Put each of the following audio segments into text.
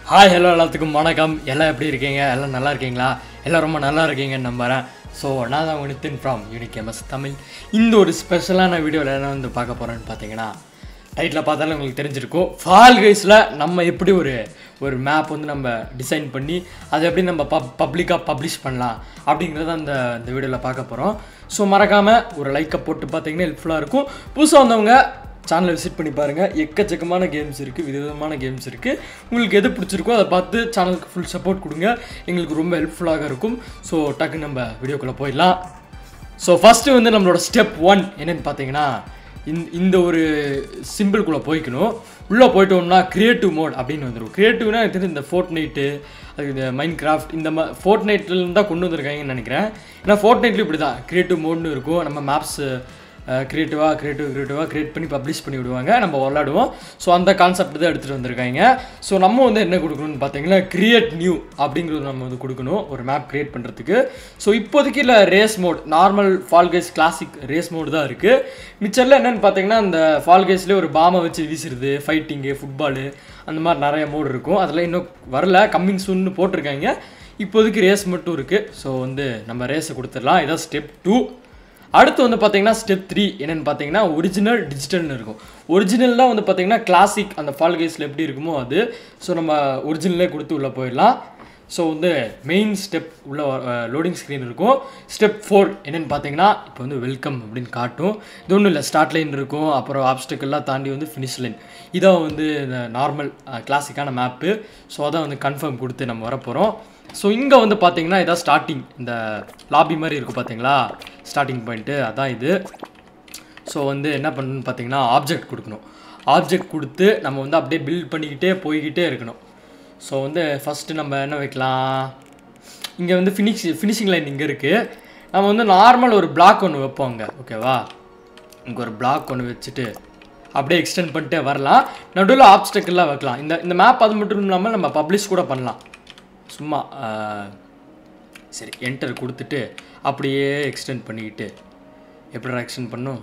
Hi hello எல்லாத்துக்கும் வணக்கம் எல்லாம் எப்படி இருக்கீங்க எல்லாம் நல்லா இருக்கீங்களா எல்லாம் ரொம்ப நல்லா இருக்கீங்கன்னு நம்புகிறேன் ஸோ நான் தான் உங்கள் Nithin from unique MS Tamil இந்த ஒரு ஸ்பெஷலான வீடியோவில் என்ன வந்து பார்க்க போகிறேன்னு பார்த்தீங்கன்னா டைட்டில் பார்த்தாலும் உங்களுக்கு தெரிஞ்சிருக்கும் ஃபால் கைஸில் நம்ம எப்படி ஒரு ஒரு மேப் வந்து நம்ம டிசைன் பண்ணி அதை எப்படி நம்ம பப் பப்ளிக்காக பப்ளிஷ் பண்ணலாம் அப்படிங்கிறத அந்த இந்த வீடியோவில் பார்க்க போகிறோம் ஸோ மறக்காமல் ஒரு லைக்கை போட்டு பார்த்தீங்கன்னா ஹெல்ப்ஃபுல்லாக இருக்கும் புதுசாக வந்தவங்க சேனலை விசிட் பண்ணி பாருங்கள் எக்கச்சக்கமான கேம்ஸ் இருக்குது விதவிதமான கேம்ஸ் இருக்குது உங்களுக்கு எது பிடிச்சிருக்கோ அதை பார்த்து சேனலுக்கு ஃபுல் சப்போர்ட் கொடுங்க எங்களுக்கு ரொம்ப ஹெல்ப்ஃபுல்லாக இருக்கும் ஸோ டக்கு நம்ம வீடியோக்குள்ளே போயிடலாம் ஸோ ஃபஸ்ட்டு வந்து நம்மளோட ஸ்டெப் ஒன் என்னென்னு பார்த்தீங்கன்னா இந்த இந்த ஒரு சிம்பிள்குள்ளே போய்க்கணும் உள்ளே போயிட்டோம்னா க்ரியேட்டிவ் மோட் அப்படின்னு வந்துடும் க்ரியேட்டிவ்னா எனக்கு தெரிஞ்சு இந்த ஃபோர்ட் நைட்டு அதுக்கு இந்த மைண்ட் கிராஃப்ட் இந்த மா ஃபோர்ட் நைட்லேருந்து தான் கொண்டு வந்திருக்காங்கன்னு நினைக்கிறேன் ஏன்னா ஃபோர்ட் நைட்லேயும் இப்படி தான் க்ரியேட்டிவ் மோட்னு இருக்கும் நம்ம மேப்ஸ் க்ரியேட்டிவாக க்ரியேட்டிவ் க்ரியேட்டிவாக க்ரியேட் பண்ணி பப்ளிஷ் பண்ணி விடுவாங்க நம்ம விளாடுவோம் ஸோ அந்த கான்செப்ட் தான் எடுத்துகிட்டு வந்திருக்காங்க ஸோ நம்ம வந்து என்ன கொடுக்கணும்னு பார்த்தீங்கன்னா கிரியேட் நியூ அப்படிங்கிறது நம்ம வந்து கொடுக்கணும் ஒரு மேப் க்ரியேட் பண்ணுறதுக்கு ஸோ இப்போதைக்கு இல்லை race mode normal Fall Guys classic race mode தான் இருக்குது மிச்சரில் என்னென்னு பார்த்தீங்கன்னா அந்த ஃபால்கேஸ்லேயே ஒரு பாமை வச்சு வீசுறது ஃபைட்டிங்கு ஃபுட்பாலு அந்த மாதிரி நிறைய மோடு இருக்கும் அதில் இன்னும் வரல கம்மிங் சூன்னு போட்டிருக்காங்க இப்போதைக்கு ரேஸ் மட்டும் இருக்குது ஸோ வந்து நம்ம ரேஸை கொடுத்துடலாம் இதான் ஸ்டெப் டூ அடுத்து வந்து பார்த்தீங்கன்னா ஸ்டெப் த்ரீ என்னென்னு பார்த்தீங்கன்னா ஒரிஜினல் டிஜிட்டல்னு இருக்கும் ஒரிஜினல் தான் வந்து பார்த்தீங்கன்னா கிளாசிக் அந்த ஃபால் கேஸில் எப்படி இருக்குமோ அது ஸோ நம்ம ஒரிஜினலே கொடுத்து உள்ளே போயிடலாம் ஸோ வந்து மெயின் ஸ்டெப் உள்ள லோடிங் ஸ்க்ரீன் இருக்கும் ஸ்டெப் ஃபோர் என்னென்னு பார்த்தீங்கன்னா இப்போ வந்து வெல்கம் அப்படின்னு காட்டும் இது ஒன்றும் இல்லை ஸ்டார்ட் லைன் இருக்கும் அப்புறம் ஆப்ஸ்டிக்கல்லாம் தாண்டி வந்து ஃபினிஷ் லைன் இதான் வந்து இந்த நார்மல் கிளாசிக்கான மேப்பு ஸோ அதான் வந்து கன்ஃபார்ம் கொடுத்து நம்ம வரப்போகிறோம் ஸோ இங்கே வந்து பார்த்தீங்கன்னா இதான் ஸ்டார்டிங் இந்த லாபி மாதிரி இருக்கும் பார்த்தீங்களா ஸ்டார்டிங் பாயிண்ட்டு அதான் இது ஸோ வந்து என்ன பண்ணணும்னு பார்த்தீங்கன்னா ஆப்ஜெக்ட் கொடுக்கணும் ஆப்ஜெக்ட் கொடுத்து நம்ம வந்து அப்படியே பில்ட் பண்ணிக்கிட்டே போய்கிட்டே இருக்கணும் ஸோ வந்து ஃபஸ்ட்டு நம்ம என்ன வைக்கலாம் இங்கே வந்து ஃபினிஷ் ஃபினிஷிங் லைன் இங்கே இருக்குது நம்ம வந்து நார்மல் ஒரு பிளாக் ஒன்று வைப்போம் அங்கே ஓகேவா இங்கே ஒரு பிளாக் ஒன்று வச்சுட்டு அப்படியே எக்ஸ்டெண்ட் பண்ணிட்டே வரலாம் நடுவில் ஆப்ஸ்டக்கெல்லாம் வைக்கலாம் இந்த இந்த மேப் அது மட்டும் இல்லாமல் நம்ம பப்ளிஷ் கூட பண்ணலாம் சும்மா சரி என்டர் கொடுத்துட்டு அப்படியே எக்ஸ்டெண்ட் பண்ணிக்கிட்டு எப்படி எக்ஸ்டெண்ட் பண்ணும்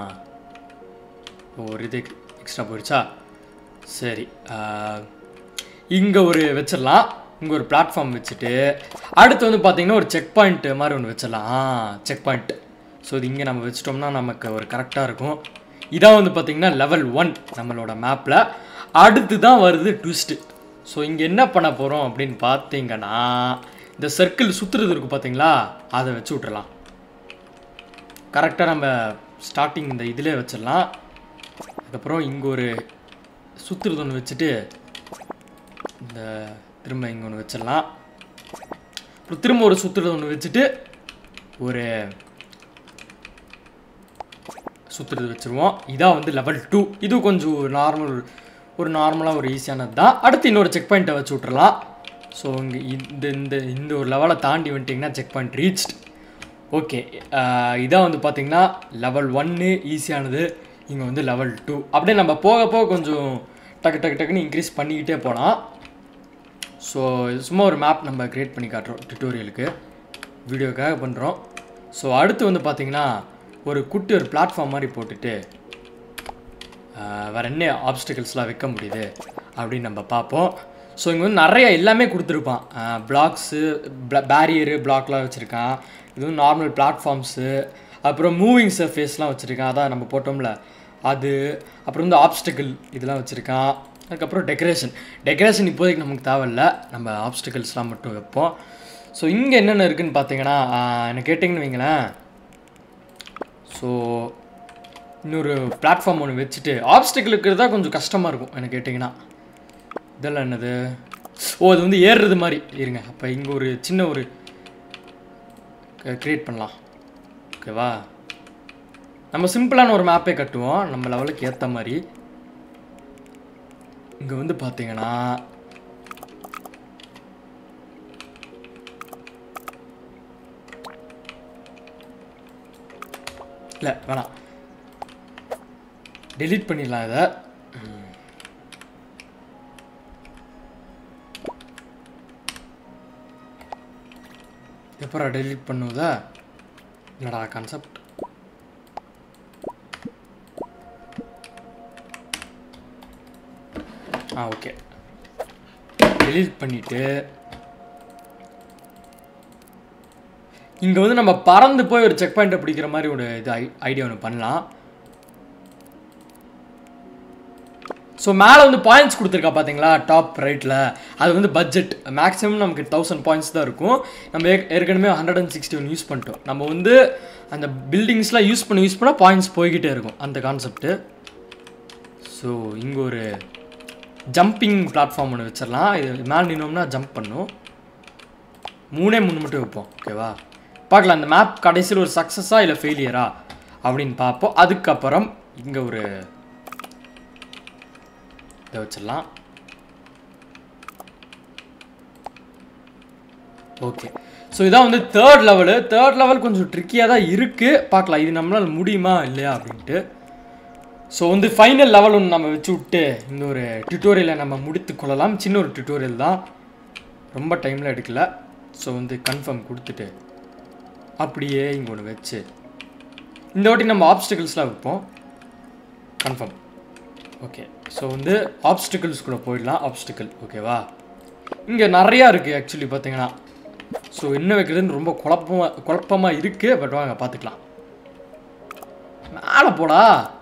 ஒரு இது எக்ஸ்ட்ரா போயிடுச்சா சரி இங்கே ஒரு வச்சிடலாம் இங்கே ஒரு பிளாட்ஃபார்ம் வச்சுட்டு அடுத்து வந்து பார்த்திங்கன்னா ஒரு செக் பாயிண்ட் மாதிரி ஒன்று வச்சிடலாம் ஆ செக் பாயிண்ட் ஸோ இது இங்கே நம்ம வச்சிட்டோம்னா நமக்கு ஒரு கரெக்டாக இருக்கும் இதான் வந்து பார்த்திங்கன்னா லெவல் ஒன் நம்மளோட மேப்பில் அடுத்து தான் வருது ட்விஸ்ட்டு ஸோ இங்கே என்ன பண்ண போகிறோம் அப்படின்னு பார்த்தீங்கன்னா இந்த சர்க்கிள் சுற்றுறது இருக்குது பார்த்தீங்களா அதை வச்சு விட்றலாம் கரெக்டாக நம்ம ஸ்டார்டிங் இந்த இதிலே வச்சிடலாம் அதுக்கப்புறம் இங்கே ஒரு சுற்றுறது ஒன்று வச்சுட்டு இந்த திரும்ப இங்கே ஒன்று வச்சிடலாம் அப்புறம் திரும்ப ஒரு சுற்றுறது ஒன்று வச்சுட்டு ஒரு சுற்றுறது வச்சுருவோம் இதான் வந்து லெவல் டூ இது கொஞ்சம் நார்மல் ஒரு நார்மலாக ஒரு ஈஸியானது தான் அடுத்து இன்னொரு செக் பாயிண்ட்டை வச்சு விட்றலாம் ஸோ இங்கே இந்த இந்த இந்த ஒரு லெவலை தாண்டி வந்துட்டிங்கன்னா செக் பாயிண்ட் ரீச்ட் ஓகே இதான் வந்து பார்த்திங்கன்னா லெவல் ஒன்று ஈஸியானது இங்கே வந்து லெவல் டூ அப்படியே நம்ம போக போக கொஞ்சம் டக்கு டக்கு டக்குன்னு இன்க்ரீஸ் பண்ணிக்கிட்டே போகலாம் ஸோ சும்மா ஒரு மேப் நம்ம க்ரியேட் பண்ணி காட்டுறோம் டுட்டோரியலுக்கு வீடியோக்காக பண்ணுறோம் ஸோ அடுத்து வந்து பார்த்திங்கன்னா ஒரு குட்டி ஒரு பிளாட்ஃபார்ம் மாதிரி போட்டுட்டு வேறு என்ன ஆப்ஸ்டிகல்ஸ்லாம் வைக்க முடியுது அப்படின்னு நம்ம பார்ப்போம் ஸோ இங்கே வந்து நிறைய எல்லாமே கொடுத்துருப்பான் பிளாக்ஸு பேரியரு பிளாக்லாம் வச்சுருக்கான் இதுவும் நார்மல் பிளாட்ஃபார்ம்ஸு அப்புறம் மூவிங் சர்ஃபேஸ்லாம் வச்சுருக்கான் அதான் நம்ம போட்டோம்ல அது அப்புறம் வந்து ஆப்ஸ்டிக்கல் இதெல்லாம் வச்சுருக்கான் அதுக்கப்புறம் டெக்கரேஷன் டெக்கரேஷன் இப்போதைக்கு நமக்கு தேவையில்ல நம்ம ஆப்ஸ்டிக்கல்ஸ்லாம் மட்டும் வைப்போம் ஸோ இங்கே என்னென்ன இருக்குதுன்னு பார்த்தீங்கன்னா என்ன கேட்டிங்கன்னு வைங்களேன் ஸோ இன்னொரு பிளாட்ஃபார்ம் ஒன்று வச்சுட்டு ஆப்ஸ்டிக்கல் இருக்கிறது தான் கொஞ்சம் கஷ்டமாக இருக்கும் எனக்கு கேட்டிங்கன்னா இதெல்லாம் என்னது ஓ அது வந்து ஏறுறது மாதிரி இருங்க அப்போ இங்கே ஒரு சின்ன ஒரு க்ரியேட் பண்ணலாம் ஓகேவா நம்ம சிம்பிளான ஒரு மேப்பே கட்டுவோம் நம்ம லெவலுக்கு ஏற்ற மாதிரி இங்கே வந்து பார்த்தீங்கன்னா இல்லை வேணாம் டெலீட் பண்ணிடலாம் இதை எப்பரா டெலீட் பண்ணுவதா இல்லைடா கான்செப்ட் ஆ ஓகே டெலீட் பண்ணிவிட்டு இங்கே வந்து நம்ம பறந்து போய் ஒரு செக் பாயிண்ட்டை பிடிக்கிற மாதிரி ஒரு இது ஐடியா ஒன்று பண்ணலாம் ஸோ மேலே வந்து பாயிண்ட்ஸ் கொடுத்துருக்கா பார்த்தீங்களா டாப் ரைட்டில் அது வந்து பட்ஜெட் மேக்ஸிமம் நமக்கு தௌசண்ட் பாயிண்ட்ஸ் தான் இருக்கும் நம்ம ஏற்- ஏற்கனவே hundred and sixty one use பண்ணிட்டோம் நம்ம வந்து அந்த பில்டிங்ஸ்லாம் யூஸ் பண்ண யூஸ் பண்ண பாயிண்ட்ஸ் போய்கிட்டே இருக்கும் அந்த கான்செப்ட்டு ஸோ இங்கே ஒரு ஜம்பிங் பிளாட்ஃபார்ம் ஒன்று வச்சிடலாம் இது மேலே நின்னோம்னா ஜம்ப் பண்ணும் மூணே மூணு மட்டும் வைப்போம் ஓகேவா பார்க்கலாம் இந்த மேப் கடைசியில் ஒரு சக்ஸஸா இல்லை ஃபெயிலியரா அப்படின்னு பார்ப்போம் அதுக்கப்புறம் இங்கே ஒரு இதை வச்சிடலாம் ஓகே ஸோ இதான் வந்து தேர்ட் லெவலு தேர்ட் லெவல் கொஞ்சம் ட்ரிக்கியாக தான் இருக்குது பார்க்கலாம் இது நம்மளால் முடியுமா இல்லையா அப்படின்ட்டு ஸோ வந்து ஃபைனல் லெவல் ஒன்று நம்ம வச்சு விட்டு இந்த ஒரு டியூட்டோரியலை நம்ம முடித்து கொள்ளலாம் சின்ன ஒரு டியூட்டோரியல் தான் ரொம்ப டைமில் எடுக்கல ஸோ வந்து கன்ஃபார்ம் கொடுத்துட்டு அப்படியே இங்கே ஒன்று வச்சு இந்த வாட்டி நம்ம ஆப்ஸ்டிகல்ஸ்லாம் வைப்போம் கன்ஃபார்ம் ஓகே ஸோ வந்து ஆப்ஸ்டிகல்ஸ் கூட போயிடலாம் ஆப்ஸ்டிக்கல் ஓகேவா இங்கே நிறையா இருக்குது ஆக்சுவலி பார்த்தீங்கன்னா ஸோ என்ன வைக்கிறதுன்னு ரொம்ப குழப்பமாக குழப்பமாக இருக்குது பட் வாங்க பார்த்துக்கலாம் மேலே போடா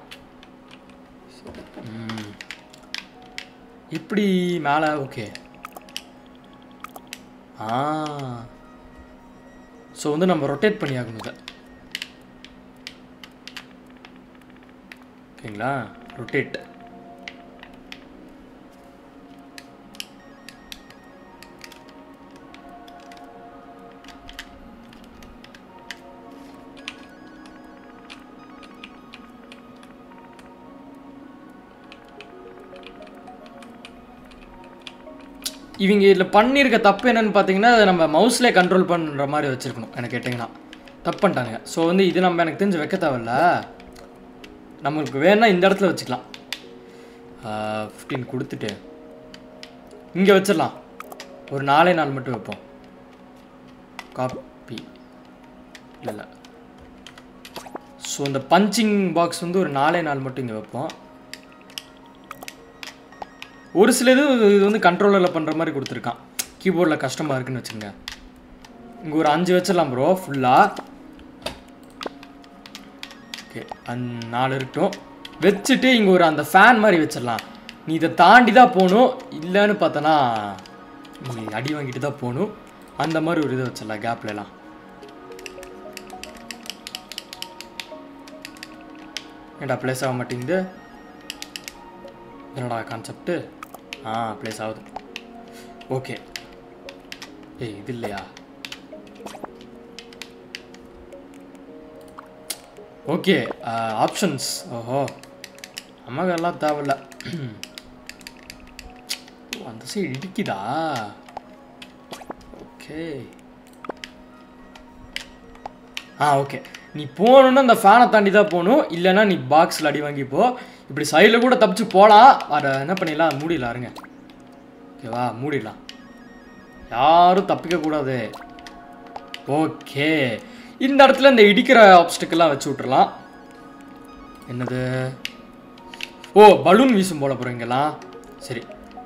ம். இப்படி மேலே ஓகே ஆ ஸோ வந்து நம்ம ரொட்டேட் பண்ணி ஆகணும் இதை ஓகேங்களா ரொட்டேட் இவங்க இதில் பண்ணியிருக்க தப்பு என்னன்னு பார்த்தீங்கன்னா அதை நம்ம மவுஸ்லேயே கண்ட்ரோல் பண்ணுற மாதிரி வச்சுருக்கணும் எனக்கு கேட்டிங்கன்னா தப்பு பண்ணிட்டாங்க ஸோ வந்து இது நம்ம எனக்கு தெரிஞ்சு வைக்க தேவையில்ல நம்மளுக்கு வேணா இந்த இடத்துல வச்சுக்கலாம் ஃபிஃப்டீன் கொடுத்துட்டு இங்கே வச்சிடலாம் ஒரு நாலே நாள் மட்டும் வைப்போம் காப்பி இல்லை இல்லை ஸோ இந்த பஞ்சிங் பாக்ஸ் வந்து ஒரு நாலே நாள் மட்டும் இங்கே வைப்போம் ஒரு சில இது இது வந்து கண்ட்ரோலரில் பண்ணுற மாதிரி கொடுத்துருக்கான் கீபோர்டில் கஷ்டமாக இருக்குன்னு வச்சுங்க இங்கே ஒரு அஞ்சு வச்சிடலாம் ப்ரோ ஃபுல்லாக ஓகே அந் நாலு இருக்கட்டும் வச்சுட்டு இங்கே ஒரு அந்த ஃபேன் மாதிரி வச்சிடலாம் நீ இதை தாண்டி தான் போகணும் இல்லைன்னு பார்த்தனா நீ அடி வாங்கிட்டு தான் போகணும் அந்த மாதிரி ஒரு இதை வச்சிடலாம் கேப்லலாம் ஏன்டா ப்ளேஸ் ஆக மாட்டேங்குது என்னடா கான்செப்ட்டு ஆ ப்ளேஸ் ஆகுது ஓகே ஏய் இது இல்லையா ஓகே ஆப்ஷன்ஸ் ஓஹோ நமக்கு எல்லாம் தேவையில்ல ஓ, அந்த சைடு இடிக்குதா ஓகே ஆ ஓகே நீ போகணுன்னா அந்த ஃபேனை தாண்டி தான் போகணும் இல்லைன்னா நீ பாக்ஸில் அடி வாங்கி போ இப்படி சைடில் கூட தப்பிச்சு போகலாம் அதை என்ன பண்ணிடலாம் மூடிடலாம் இருங்க ஓகேவா மூடிடலாம் யாரும் தப்பிக்க கூடாது ஓகே இந்த இடத்துல இந்த இடிக்கிற ஆப்ஸ்டிக்கெல்லாம் வச்சு விட்றலாம் என்னது ஓ பலூன் வீசும் போல போகிறீங்களா சரி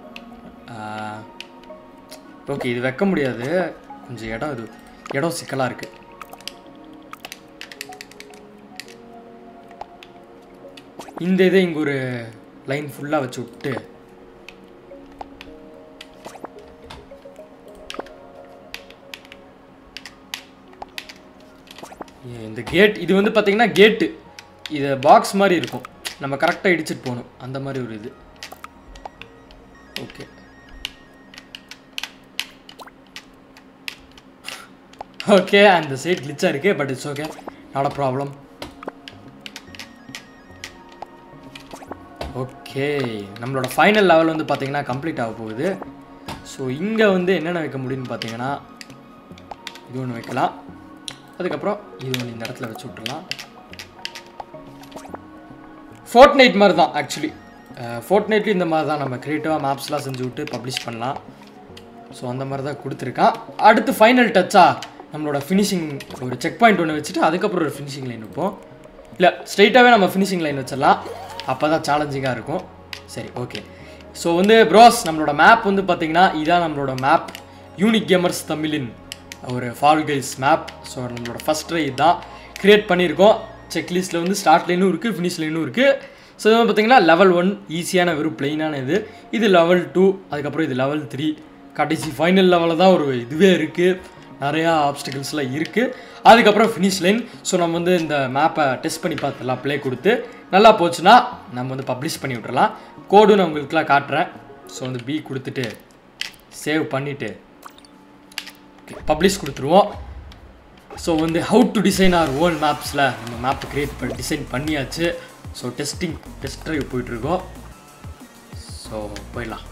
ஓகே இது வைக்க முடியாது கொஞ்சம் இடம் இது இடம் சிக்கலாக இருக்குது இந்த இதை இங்கே ஒரு லைன் ஃபுல்லாக வச்சு விட்டு ஏ, இந்த கேட் இது வந்து பார்த்தீங்கன்னா கேட்டு இது பாக்ஸ் மாதிரி இருக்கும் நம்ம கரெக்டாக இடிச்சிட்டு போகணும் அந்த மாதிரி ஒரு இது ஓகே ஓகே அந்த சைட் கிளிச்சாக இருக்கு but it's okay not a problem okay நம்மளோட ஃபைனல் லெவல் வந்து பார்த்தீங்கன்னா கம்ப்ளீட் ஆக போகுது ஸோ இங்கே வந்து என்னென்ன வைக்க முடியும்னு பார்த்தீங்கன்னா இது ஒன்று வைக்கலாம் அதுக்கப்புறம் இது ஒன்று இந்த இடத்துல வச்சு விட்டுறலாம் ஃபோர்ட் நைட் மாதிரி தான் ஆக்சுவலி ஃபோர்ட் நைட்லேயும் இந்த மாதிரி தான் நம்ம க்ரியேட்டிவாக மேப்ஸ்லாம் செஞ்சு விட்டு பப்ளிஷ் பண்ணலாம் ஸோ அந்த மாதிரி தான் கொடுத்துருக்கான் அடுத்து ஃபைனல் டச்சா நம்மளோட ஃபினிஷிங் ஒரு செக் பாயிண்ட் ஒன்று வச்சுட்டு அதுக்கப்புறம் ஒரு ஃபினிஷிங் லைன் வைப்போம் இல்லை ஸ்ட்ரைட்டாகவே நம்ம ஃபினிஷிங் லைன் வச்சிடலாம் அப்போ தான் சேலஞ்சிங்காக இருக்கும் சரி ஓகே ஸோ வந்து ப்ரோஸ் நம்மளோட மேப் வந்து பார்த்தீங்கன்னா இதான் நம்மளோட மேப் யூனிக் கேமர்ஸ் தமிழின் ஒரு ஃபால் கைஸ் மேப் ஸோ நம்மளோட ஃபஸ்ட் ட்ரை இதுதான் க்ரியேட் பண்ணியிருக்கோம் செக்லிஸ்ட்டில் வந்து ஸ்டார்ட் லைனும் இருக்குது ஃபினிஷ் லைனும் இருக்குது ஸோ இது வந்து பார்த்தீங்கன்னா லெவல் ஒன் ஈஸியான வெறும் பிளெயினான இது இது லெவல் டூ அதுக்கப்புறம் இது லெவல் த்ரீ கடைசி ஃபைனல் லெவலில் தான் ஒரு இதுவே இருக்குது நிறையா ஆப்ஸ்டிகல்ஸ்லாம் இருக்குது அதுக்கப்புறம் ஃபினிஷ் லைன் ஸோ நம்ம வந்து இந்த மேப்பை டெஸ்ட் பண்ணி பார்த்துடலாம் ப்ளே கொடுத்து நல்லா போச்சுன்னா நம்ம வந்து பப்ளிஷ் பண்ணி விட்றலாம் கோடு நான் உங்களுக்குலாம் காட்டுறேன் ஸோ வந்து பி கொடுத்துட்டு சேவ் பண்ணிவிட்டு பப்ளிஷ் கொடுத்துருவோம் ஸோ வந்து how to design our own மேப்ஸில் நம்ம மேப்பை க்ரியேட் பண்ணி டிசைன் பண்ணியாச்சு ஸோ டெஸ்டிங் டெஸ்ட் ட்ரைவ் போயிட்டுருக்கோம் ஸோ போயிடலாம்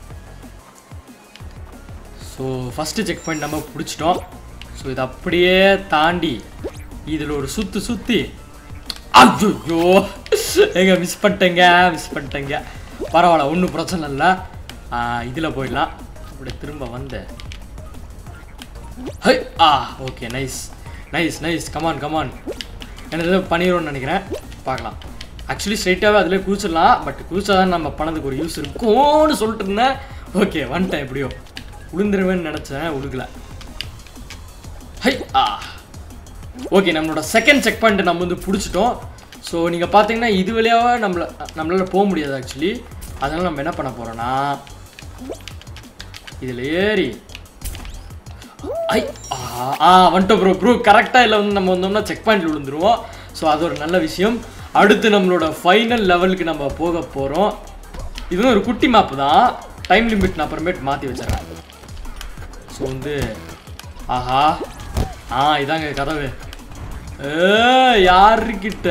ஸோ ஃபஸ்ட்டு செக் பாயிண்ட் நம்ம பிடிச்சிட்டோம் ஸோ இதை அப்படியே தாண்டி இதில் ஒரு சுற்று சுற்றி ஐயோ எங்க மிஸ் பண்ணிட்டேங்க மிஸ் பண்ணிட்டேங்க பரவாயில்ல ஒன்றும் பிரச்சனை இல்லை இதில் போயிடலாம் அப்படியே திரும்ப வந்து ஹை ஆ okay nice nice nice come on come on எனக்கு ஏதோ பண்ணிடுவோம்னு நினைக்கிறேன் பார்க்கலாம் ஆக்சுவலி ஸ்ட்ரைட்டாகவே அதில் குதிச்சிடலாம் பட் குதிச்சா தான் நம்ம பணத்துக்கு ஒரு யூஸ் இருக்கும்னு சொல்லிட்டு இருந்தேன் ஓகே வந்துட்டேன் எப்படியோ உளுந்துருவேன்னு நினச்சேன் உழுகல ஹை ஆ ஓகே நம்மளோட செகண்ட் செக் பாயிண்ட் நம்ம வந்து பிடிச்சிட்டோம் ஸோ நீங்கள் பார்த்தீங்கன்னா இது வழியாக நம்மள நம்மளால் போக முடியாது ஆக்சுவலி அதனால் நம்ம என்ன பண்ண போகிறோன்னா இதில் ஏறி ஐ ஆ ஆ வந்துட்டோம் ப்ரோ ப்ரோ கரெக்டாக இல்லை வந்து நம்ம வந்தோம்னா செக் பாயிண்டில் விழுந்துருவோம் ஸோ அது ஒரு நல்ல விஷயம் அடுத்து நம்மளோட ஃபைனல் லெவலுக்கு நம்ம போக போகிறோம் இது ஒரு குட்டி மேப் தான் டைம் லிமிட் நான் அப்புறமேட்டு மாற்றி வச்சிடறேன் ஸோ வந்து ஆஹா ஆ இதாங்க கதவு ஏ யாருக்கிட்ட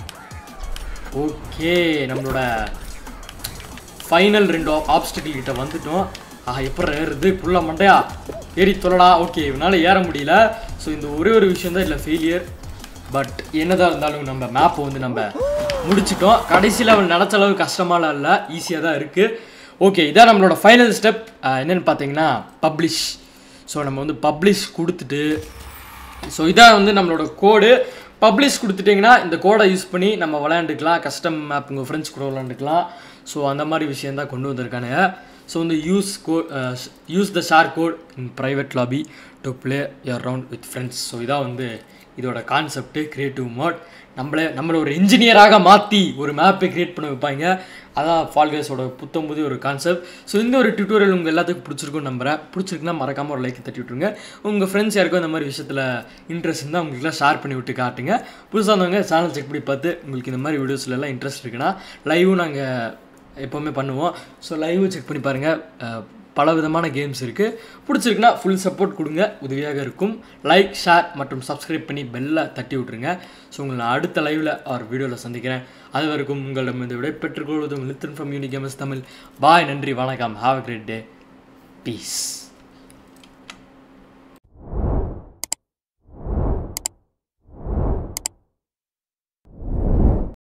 ஓகே நம்மளோட ஃபைனல் ரெண்டு ஆப்ஸ்டிக்கல் கிட்ட வந்துட்டோம் ஆஹா எப்படி ஏறுது புள்ள மண்டையா ஏறி தொல்லடா ஓகே இவனால ஏற முடியல ஸோ இந்த ஒரே ஒரு விஷயம் தான் இல்லை ஃபெயிலியர் பட் என்னதான் இருந்தாலும் நம்ம மேப்பை வந்து நம்ம முடிச்சிட்டோம் கடைசி லெவல் நினச்ச அளவு கஷ்டமாலாம் இல்லை ஈஸியாக தான் இருக்குது ஓகே இதான் நம்மளோட ஃபைனல் ஸ்டெப் என்னென்னு பார்த்தீங்கன்னா பப்ளிஷ் ஸோ நம்ம வந்து பப்ளிஷ் கொடுத்துட்டு ஸோ இதான் வந்து நம்மளோட கோடு பப்ளிஷ் கொடுத்துட்டிங்கன்னா இந்த கோடை யூஸ் பண்ணி நம்ம விளையாண்டுக்கலாம் கஸ்டம் மேப் உங்கள் ஃப்ரெண்ட்ஸ் கூட விளையாண்டுக்கலாம் ஸோ அந்த மாதிரி விஷயம் தான் கொண்டு வந்திருக்கானுங்க ஸோ வந்து use go use the share code in private lobby to play your round with friends so இதான் வந்து இதோட கான்செப்ட்டு க்ரியேட்டிவ் மோட் நம்மளே நம்மளை ஒரு இன்ஜினியராக மாற்றி ஒரு மேப்பை க்ரியேட் பண்ண வைப்பாங்க அதான் ஃபால்கேஸோட புத்தம் புதிய ஒரு கான்செப்ட் ஸோ இந்த ஒரு டியூட்டோரியல் உங்கள் எல்லாத்துக்கும் பிடிச்சிருக்கும்னு நம்புறேன் பிடிச்சிருக்குன்னா மறக்காமல் ஒரு லைக் தட்டி விட்ருங்க உங்கள் ஃப்ரெண்ட்ஸ் யாருக்கும் இந்த மாதிரி விஷயத்தில் இன்ட்ரெஸ்ட் இருந்தால் உங்களுக்குலாம் ஷேர் பண்ணி விட்டு காட்டுங்க புதுசாக இருந்தவங்க சேனல் செக் பண்ணி பார்த்து உங்களுக்கு இந்த மாதிரி வீடியோஸ்லாம் இன்ட்ரெஸ்ட் இருக்குன்னா லைவும் நாங்கள் எப்போவுமே பண்ணுவோம் ஸோ லைவும் செக் பண்ணி பாருங்கள் பல விதமான கேம்ஸ் இருக்குது பிடிச்சிருக்குன்னா ஃபுல் சப்போர்ட் கொடுங்க உதவியாக இருக்கும் லைக் ஷேர் மற்றும் சப்ஸ்கிரைப் பண்ணி பெல்லை தட்டி விட்ருங்க ஸோ உங்களை நான் அடுத்த லைவில் ஒரு வீடியோவில் சந்திக்கிறேன் அது வரைக்கும் உங்களிடம் இந்த விடை பெற்றுக்கொள்வதும் Lithan from Unique Gamers Tamil bye நன்றி வணக்கம் have a great day piece